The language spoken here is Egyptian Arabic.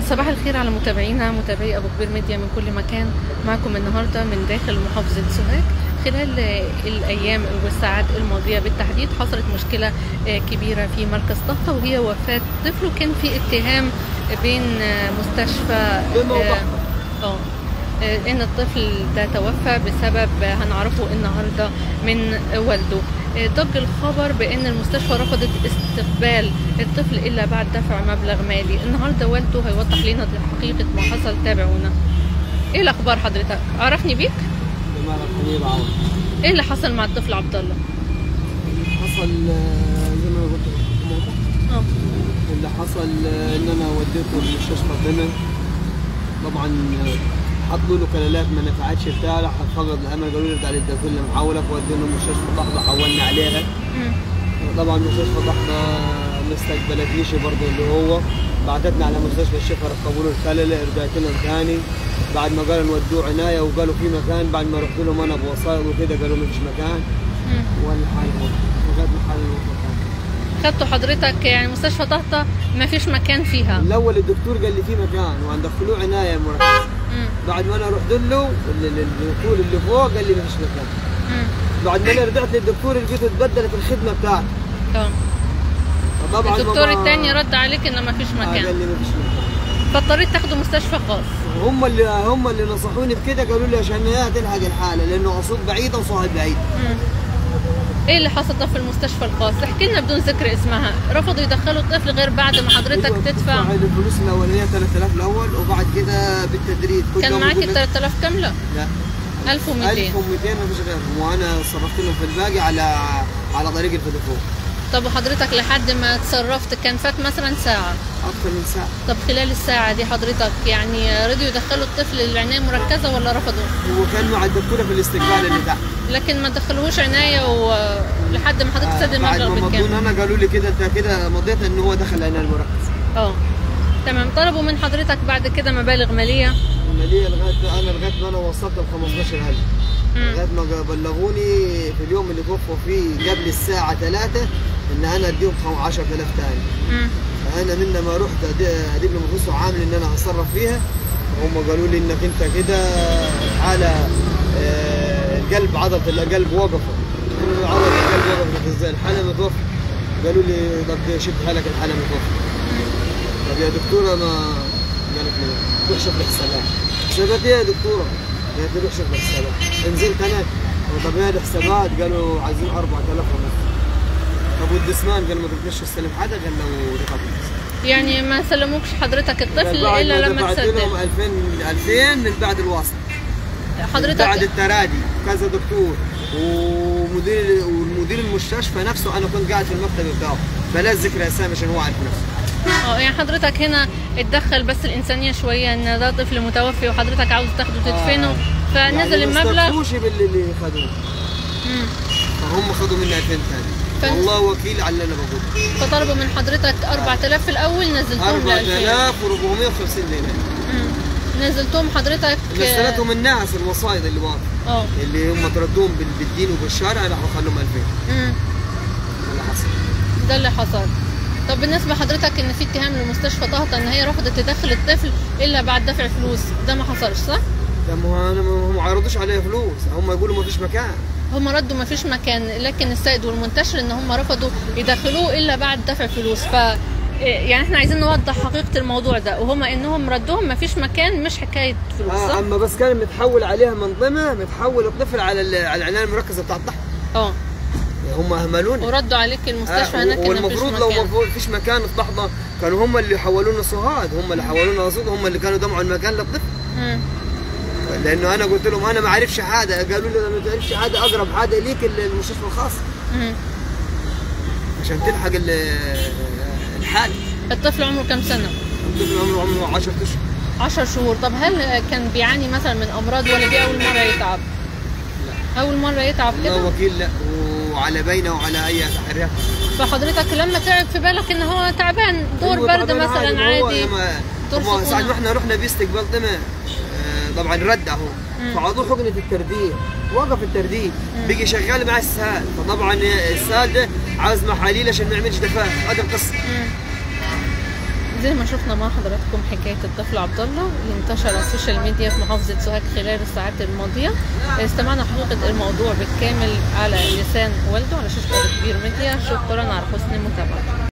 صباح الخير على متابعينا متابعي ابو كبير ميديا من كل مكان معكم النهارده من داخل محافظه سوهاج خلال الايام والساعات الماضيه بالتحديد حصلت مشكله كبيره في مركز طهطا وهي وفاه طفل وكان في اتهام بين مستشفى اه ان الطفل ده توفى بسبب هنعرفه النهارده من والده ضج الخبر بان المستشفى رفضت استقبال الطفل الا بعد دفع مبلغ مالي النهارده والده هيوضح لنا حقيقه ما حصل تابعونا ايه الاخبار حضرتك عرفني بيك ايه اللي حصل مع الطفل عبد الله حصل زي ما قلت لك اه اللي حصل ان انا وديته المستشفى هنا طبعا حطوا له كلالات ما نفعتش بتاع فقد الامل قالوا لي ارجع للدكتور محاوله ودينا المستشفى ضحضه حولنا عليها مم. طبعا مستشفى ضحضه ما استقبلتنيش برضه اللي هو بعتتنا على مستشفى الشفا ركبوا له الكلله رجعت لهم ثاني بعد ما قالوا نودوه عنايه وقالوا في مكان بعد ما رحت لهم انا بوسائط وكده قالوا ما فيش مكان مم. والحال لغايه الحال خدته حضرتك يعني مستشفى طهطا ما فيش مكان فيها الاول الدكتور قال لي في مكان وهندخلوه عنايه مركز مم. بعد ما انا رحت له ال- ال- الدكتور اللي فوق قال لي ما فيش مكان مم. بعد ما انا رجعت للدكتور لقيته اتبدلت الخدمه بتاعته اه فطبعا الدكتور ما- التاني رد عليك ان ما فيش آه، قال مكان لي ما فيش مكان فاضطريت تاخده مستشفى خاص هم اللي هم اللي نصحوني بكده قالوا لي عشان هي تلحق الحاله لانه اصوب بعيده وصاحب بعيد مم. ايه اللي حصل طب في المستشفى الخاص احكي لنا بدون ذكر اسمها رفضوا يدخلوا الطفل غير بعد ما حضرتك أيوة، تدفع الفلوس الاولانيه 3000 الاول وبعد كده بالتدريج كل كان يوم معاك يقول ال لك- 3000 كامله لا 1200 1200 ما فيش غيرهم وانا صرفت لهم في الباقي على على طريق الفودافون طب وحضرتك لحد ما اتصرفت كان فات مثلا ساعه اكثر من ساعه طب خلال الساعه دي حضرتك يعني رضيوا يدخلوا الطفل للعنايه المركزه ولا رفضوا هو كان مع الدكتوره في الاستقبال اللي تحت لكن ما دخلوهوش عنايه ولحد ما حضرتك تسدد بعد المبلغ ما بالكامل مضون انا قالوا لي كده انت كده مضيت ان هو دخل عنايه المركز اه تمام طلبوا من حضرتك بعد كده مبالغ ماليه الماليه لغايه انا لغايه ما انا وصلت ل 15000 مم. لغايه ما بلغوني في اليوم اللي توفوا فيه قبل الساعه 3 ان انا اديهم 10000 ثاني مم. فانا من ما رحت أدي- اديب لهم فلوس وعامل ان انا هتصرف فيها هم قالوا لي انك انت كده حاله آه، القلب عضله القلب وقفت قلت له عضله القلب وقفت ازاي الحاله متوفى قالوا لي طب شد حالك الحاله متوفى طب يا دكتوره ما قالت لي روح شوف لي حسابات حسابات ايه يا دكتوره؟ قالت لي روح شوف لي حسابات نزلت انا طب ايه الحسابات؟ قالوا عايزين 4000 ونص طب والدسمان قال ما تقدرش تستلم حدا غير لو دفعت الفلوس يعني ما سلموكش حضرتك الطفل بعد الا ما لما دفعت لهم تسدد 2000 2000 من بعد الواسطه بعد حضرتك الترادي كذا دكتور ومدير والمدير المستشفى نفسه انا كنت قاعد في المكتب بتاعه بلاش ذكر اسامي عشان هو عارف نفسه اه يعني حضرتك هنا اتدخل بس الانسانيه شويه ان ده طفل متوفي وحضرتك عاوز تاخده تدفنه فنزل يعني ما المبلغ استفدوش باللي اللي خدوه مم. فهم خدوا مني 2000 ثاني فانت- والله وكيل على اللي انا بقوله فطلبوا من حضرتك 4000 في الاول نزلتهم ل 2000 4450 ليره مم. نزلتهم حضرتك نزلتهم الناس الوسائط اللي واقف اه اللي هم تردوهم بال- بالدين وبالشارع راحوا خلوهم 2000 مم. اللي حصل ده اللي حصل طب بالنسبه لحضرتك ان في اتهام لمستشفى طهطا ان هي رفضت تدخل الطفل الا بعد دفع فلوس ده ما حصلش صح؟ ده ما هو انا ما ما عرضوش عليا فلوس هم يقولوا ما فيش مكان هم ردوا ما فيش مكان لكن السائد والمنتشر ان هم رفضوا يدخلوه الا بعد دفع فلوس ف يعني احنا عايزين نوضح حقيقه الموضوع ده وهم انهم ردوهم ما فيش مكان مش حكايه فلوس آه صح؟ اما بس كان متحول عليها منظمه متحول الطفل على ال- على العنايه المركزه بتاع الضحك اه هم اهملوني وردوا عليك المستشفى آه، هناك ان مفيش والمفروض لو مكان ما فيش مكان في لحظه كانوا هم اللي حولونا صهاد هم اللي حولونا صهاد هم اللي كانوا دمعوا المكان للطفل مم. لانه انا قلت لهم انا ما اعرفش حاجه قالوا لي ما تعرفش حاجه اقرب حاجه ليك المستشفى الخاص مم. عشان تلحق ال- الحاله الطفل عمره كام سنه؟ الطفل عمره عمره 10 اشهر 10 شهور طب هل كان بيعاني مثلا من امراض ولا دي اول مره يتعب؟ اول مره يتعب الله كده وكيل لا وعلى بينه وعلى اي تحريات فحضرتك لما تعب في بالك ان هو تعبان دور أيوة برد طبعاً مثلا هو عادي لما- دور طبعاً سخونة. ساعة ما احنا رحنا باستقبال طمع آه، طبعا رد اهو مم. فعطوه حقنه الترديد وقف الترديد بقي شغال مع السهال فطبعا السهال ده عاوز محاليل عشان ما يعملش دفاه هذا القصه مم. زي ما شفنا مع حضراتكم حكاية الطفل عبد الله اللي انتشر على السوشيال ميديا في محافظة سوهاج خلال الساعات الماضية استمعنا حقيقة الموضوع بالكامل على لسان والده على شاشة كبير ميديا شكرا على حسن المتابعة